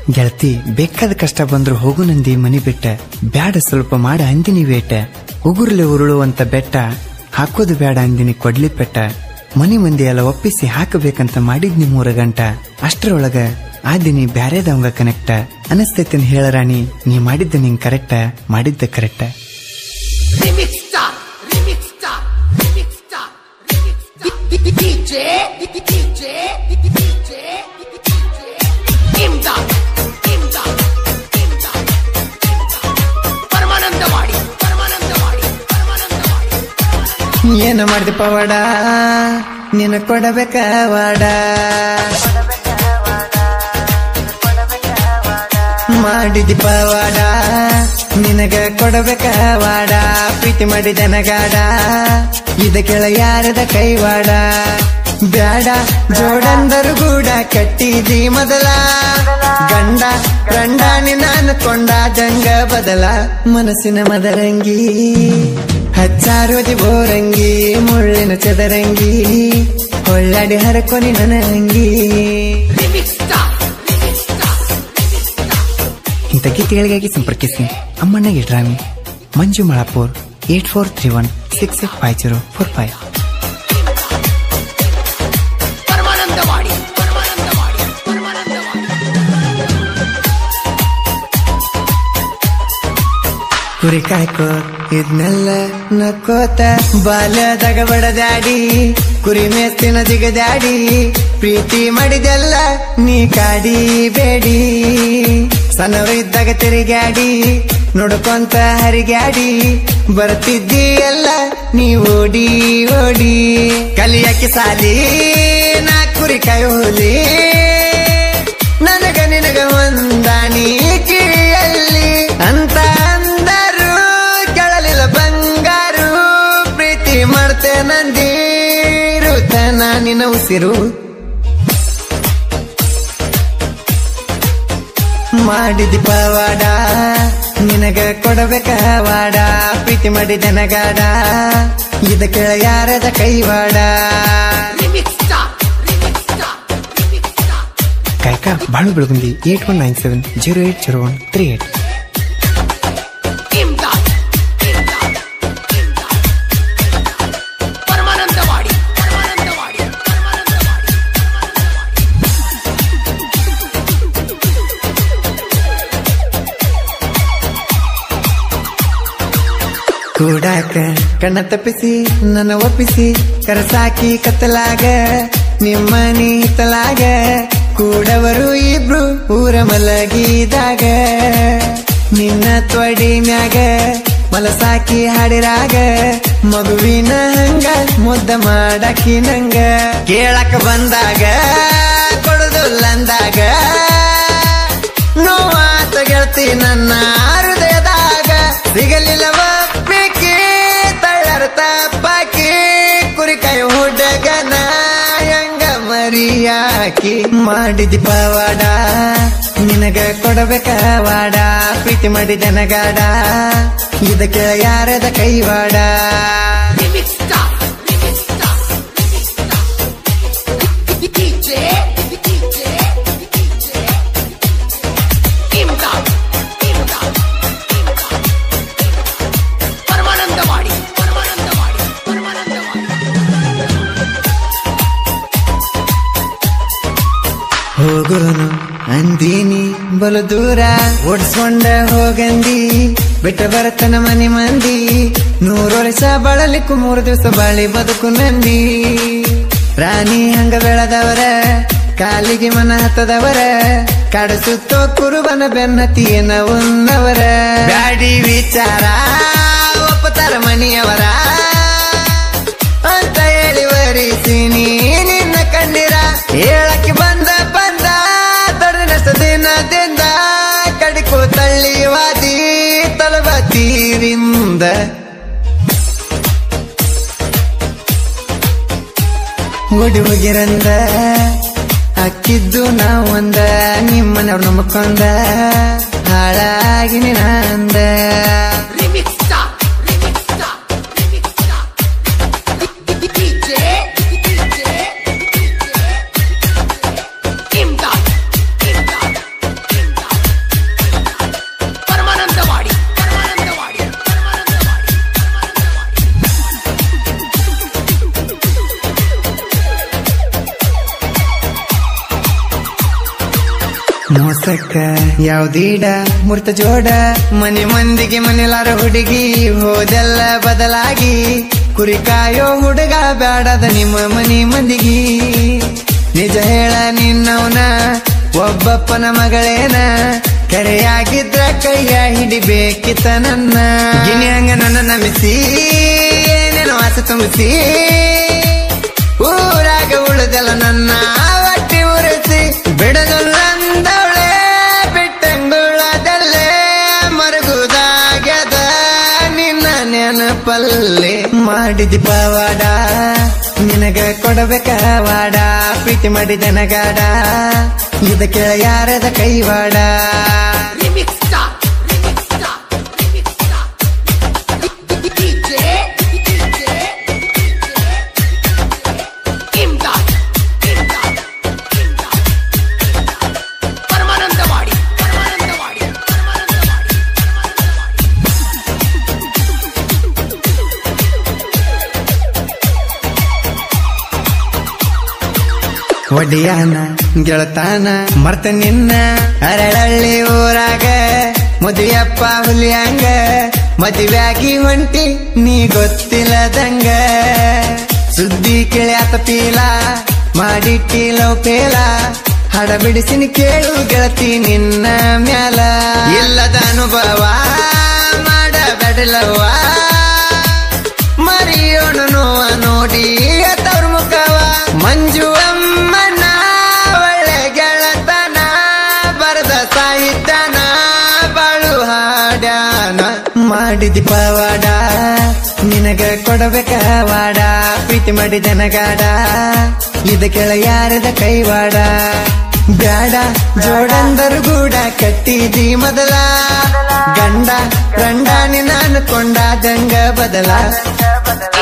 ಗೆಳತಿ ಬೇಕಾದ ಕಷ್ಟ ಬಂದ್ರು ಹೋಗು ನಂದಿ ಮನಿ ಬಿಟ್ಟ ಬ್ಯಾಡ ಸ್ವಲ್ಪ ಮಾಡ ಅಂದಿನಿ ವೇಟ ಉಗುರ್ಲೆ ಉರುಳುವಂತ ಬೆಟ್ಟ ಹಾಕೋದು ಬೇಡ ಅಂದಿನಿ ಕೊಡ್ಲಿ ಪೆಟ್ಟ ಮನಿ ಮಂದಿ ಎಲ್ಲ ಒಪ್ಪಿಸಿ ಹಾಕಬೇಕಂತ ಮಾಡಿದ್ನಿ ಮೂರ ಗಂಟ ಅಷ್ಟರೊಳಗ ಆದಿನಿ ಬ್ಯಾರೆದವಂಗ ಕನೆಕ್ಟ ಅನಸ್ತೈತಿನ್ ಹೇಳ ರಾಣಿ ನೀ ಮಾಡಿದ್ದ ನಿಂಗ್ ಕರೆಕ್ಟ ಮಾಡಿದ್ದ correct Remix star, remix star, remix star, remix star. DJ, DJ, DJ, Imdad, Imdad, Imdad, Paramanandawadi Paramanandawadi Paramanandawadi ಏನ ಮಾಡಿದ ಪವಾಡ ನಿನ ಕೊಡಬೇಕ ವಾಡ ಮಾಡಿದಿ ಪವಾಡ ನಿನಗ ಕೊಡಬೇಕ ವಾಡ ಪ್ರೀತಿ ಮಾಡಿದ ನಗಾಡ ಇದ ಕೆಳ ಯಾರದ ಕೈವಾಡ ಬ್ಯಾಡ ಜೋಡಂದರು ಗೂಡ ಕಟ್ಟಿದಿ ಮೊದಲ ಗಂಡ ಗಂಡ ನಿನ್ನ ಅನ್ಕೊಂಡ ಜಂಗ ಬದಲ ಮನಸ್ಸಿನ ಮದರಂಗಿ ಹಚ್ಚಾರೋದಿ ಬೋರಂಗಿ ಮುಳ್ಳಿನ ಚದರಂಗಿ ಹೊಳ್ಳಾಡಿ ಹರಕೊನಿ ನನ್ನ ಅಂಗಿ Remix star, remix star, remix star. ಇಂಥ ಗೀತೆಗಳಿಗಾಗಿ ಸಂಪರ್ಕಿಸಿ ಅಮ್ಮಣ್ಣಗೆ ಡ್ರಾಮಿ Manju Malapur eight four three one six eight five zero four five Paramanandawadi Paramanandawadi Paramanandawadi ಕುರಿ ಕಾಯ್ಕೋ ಇದ್ನೆಲ್ಲ ನಕ್ಕೋತ ಬಾಲ್ಯದಾಗ ಬಡದಾಡಿ ಕುರಿ ಮೇಸ್ತಿನ ಜಿಗದಾಡಿ ಪ್ರೀತಿ ಮಾಡಿದೆಲ್ಲ ನೀ ಕಾಡಿ ಬೇಡಿ ಸಣ್ಣವಿದ್ದಾಗ ತಿರುಗಾಡಿ ನೋಡ್ಕೊಂತ ಹರಿಗಾಡಿ ಬರ್ತಿದ್ದಿ ಎಲ್ಲ ನೀ ಓಡಿ ಓಡಿ ಕಲಿಯಕ್ಕೆ ಸಾಲಿ ನಾ ಕುರಿ ಕಾಯೋಲಿ ನನಗ ನಿನಗ ಒಂದಾಣಿ ಕಿಳಿಯಲ್ಲಿ ಅಂತ ಅಂದರು ಕೆಳಲಿಲ್ಲ ಬಂಗಾರು ಪ್ರೀತಿ ಮಾಡ್ತೆ ನಂದಿರು ತನ ನಿನ್ನ ಉಸಿರು ಮಾಡಿದಿ ಪವಾಡ ನಿನಗ ಕೊಡಬೇಕ ವಾಡ ಪ್ರೀತಿ ಮಾಡಿದ ನಗಾಡ ಇದ ಕೆಳ ಯಾರದ ಕೈವಾಡ Remix star, remix star, remix star. ಕಾಯ್ಕ Balu Belagundi eight one nine seven zero eight zero one three eight Imdad, Imdad, Imdad. Paramanandawadi Paramanandawadi Paramanandawadi ಕೂಡಾಕ ಕಣ್ಣ ತಪ್ಪಿಸಿ ನನ್ನ ಒಪ್ಪಿಸಿ ಕರಸಾಕಿ ಕತ್ತಲಾಗ ನಿಮ್ಮ ನೀತಲಾಗ ಕೂಡವರು ಇಬ್ರು ಊರ ಮಲಗಿದಾಗ ನಿನ್ನ ತ್ವಡಿ ಮ್ಯಾಗ ಮಲಸಾಕಿ ಹಾಡಿರಾಗ ಮಗುವಿನ ಹಂಗ ಮುದ್ದ ಮಾಡಾಕಿ ನಂಗ ಕೇಳಕ ಬಂದಾಗ ಕೊಡುದಿಲ್ಲಂದಾಗ ನೋವಾತ ಗೆಳತಿ ನನ್ನ ಹೃದಯದಾಗ ಸಿಗಲಿಲ್ಲ ಒಪ್ಪಿಗೆ ತಳ್ಳರ ತಪ್ಪಾಕಿ ಕುರಿಕಾಯಿ ಹುಡುಗನ ಹೆಂಗ ಮರಿಯಾಕಿ ಮಾಡಿದಿ ಪವಾಡ ನಿನಗ ಕೊಡಬೇಕ ವಾಡ ಪ್ರೀತಿ ಮಾಡಿದ ನಗಾಡ ಇದಕ್ಕೆ ಯಾರದ ಕೈವಾಡ Remix star, remix star, remix star. DJ, DJ, DJ. Imdad, Imdad, Imdad. Paramanandawadi Paramanandawadi Paramanandawadi ಹೋಗೋನು ಅಂದೀನಿ ಬಲು ದೂರ ಓಡಿಸ್ಕೊಂಡ ಹೋಗಂದಿ ಬಿಟ್ಟ ಬರತನ ಮನೆ ಮಂದಿ ನೂರು ವರ್ಷ ಬಳಲಿಕ್ಕು ಮೂರು ದಿವಸ ಬಾಳಿ ಬದುಕು ನಂದಿ ರಾಣಿ ಹಂಗ ಬೆಳೆದವರ ಕಾಲಿಗೆ ಮನ ಹತ್ತದವರ ಕಾಡು ಸುತ್ತೋ ಕುರುಬನ ಬೆನ್ನತಿಯನ ಉನ್ನವರ ಬ್ಯಾಡಿ ವಿಚಾರ ಒಪ್ಪತಾರ ಮನಿಯವರ ಅಂತ ಹೇಳಿ ವರಿಸಿನಿ ನಿನ್ನ ಕಣ್ಣೀರ ಹೇಳಕ್ಕೆ ಬಂದ ಬಂದ ತೊಡನಷ್ಟ ದಿನದಿಂದ ಕಡಿಕು ತಳ್ಳಿವಾದಿ ತಲುವ ತೀರಿಂದ ಓಡಿ ಹೋಗಿರಂದ ಅಕ್ಕಿದ್ದು ನಾವೊಂದ ನಿಮ್ಮನವ್ರ ನಮ್ಮಕೊಂದ ಹಾಳಾಗಿನಿ ನಂದ Remix star, remix star, remix star. DJ, DJ, DJ. Imdad, Imdad, Imdad. ಮೋಸಕ್ಕ ಯಾವ್ದೀಡ ಮುರ್ತ ಜೋಡ ಮನೆ ಮಂದಿಗೆ ಮನೆಲಾರ ಹುಡುಗಿ ಹೋದೆಲ್ಲ ಬದಲಾಗಿ ಕುರಿ ಕಾಯೋ ಹುಡುಗ ಬ್ಯಾಡದ ನಿಮ್ಮ ಮನಿ ಮಂದಿಗಿ ನಿಜ ಹೇಳ ನಿನ್ನವನ ಒಬ್ಬಪ್ಪನ ಮಗಳೇನ ಕರೆಯಾಗಿದ್ರ ಕೈಯ ಹಿಡಿಬೇಕಿತ್ತ ನನ್ನ ಗಿನಿ ಹಂಗ ನನ್ನ ನಮಿಸಿ ಏನೇನು ಆಸೆ ತುಂಬಿಸಿ ಊರಾಗ ಉಳಿದೆಲ್ಲ ನನ್ನ ಒಟ್ಟಿ ಉರಿಸಿ ಬಿಡದಲ್ಲಂದವಳೆ ಬಿಟ್ಟಂಗುಳದಲ್ಲೇ ಮರುಗುದಾಗ್ಯದ ನಿನ್ನ ನೆನಪಲ್ಲೇ ಮಾಡಿದಿ ಪವಾಡ ನಿನಗ ಕೊಡಬೇಕ ವಾಡ ಪ್ರೀತಿ ಮಾಡಿದ ನಗಾಡ ಇದ ಕೆಳ ಯಾರದ ಕೈವಾಡ Remix star, remix star, remix star. DJ, DJ, Imdad, Imdad, Imdad. Paramanandawadi Paramanandawadi Paramanandawadi Paramanandawadi ಒಡಿಯಾನ ಗೆಳತಾನ ಮರ್ತ ನಿನ್ನ ಅರಳಳ್ಳಿ ಊರಾಗ ಮದುವೆಯಪ್ಪ ಹುಲಿಯಂಗ ಮದುವೆಯಾಗಿ ಹೊಂಟಿ ನೀ ಗೊತ್ತಿಲ್ಲದಂಗ ಸುದ್ದಿ ಕೇಳ್ಯಾತ ಪೀಲ ಮಾಡಿಟ್ಟಿ ಲವ್ ಪೇಲ ಹಡ ಬಿಡಿಸಿನಿ ಕೇಳು ಗೆಳತಿ ನಿನ್ನ ಮ್ಯಾಲ ಇಲ್ಲದ ಅನುಭವ ಮಾಡಬೇಡಲವ್ವ ಮರಿಯೋಣ ನೋವ ನೋಡಿ ತವ್ರ ಮುಖವ ಮಂಜು ಅಮ್ಮನ ಒಳ್ಳೆ ಗೆಳತನ ಬರದ ಸಾಹಿತ್ಯನ ಬಾಳು ಹಾಡ್ಯಾನ ಮಾಡಿದಿ ಪವಾಡ ನಿನಗ ಕೊಡಬೇಕ ವಾಡ ಪ್ರೀತಿ ಮಾಡಿದ ನಗಾಡ ಇದ ಕೆಳ ಯಾರದ ಕೈವಾಡ ಬ್ಯಾಡ ಜೋಡಂದರು ಗೂಡ ಕಟ್ಟಿದಿ ಮೊದಲ ಗಂಡ ಗಂಡ ನಿನ್ನ ಅನ್ಕೊಂಡ ದಂಗ ಬದಲ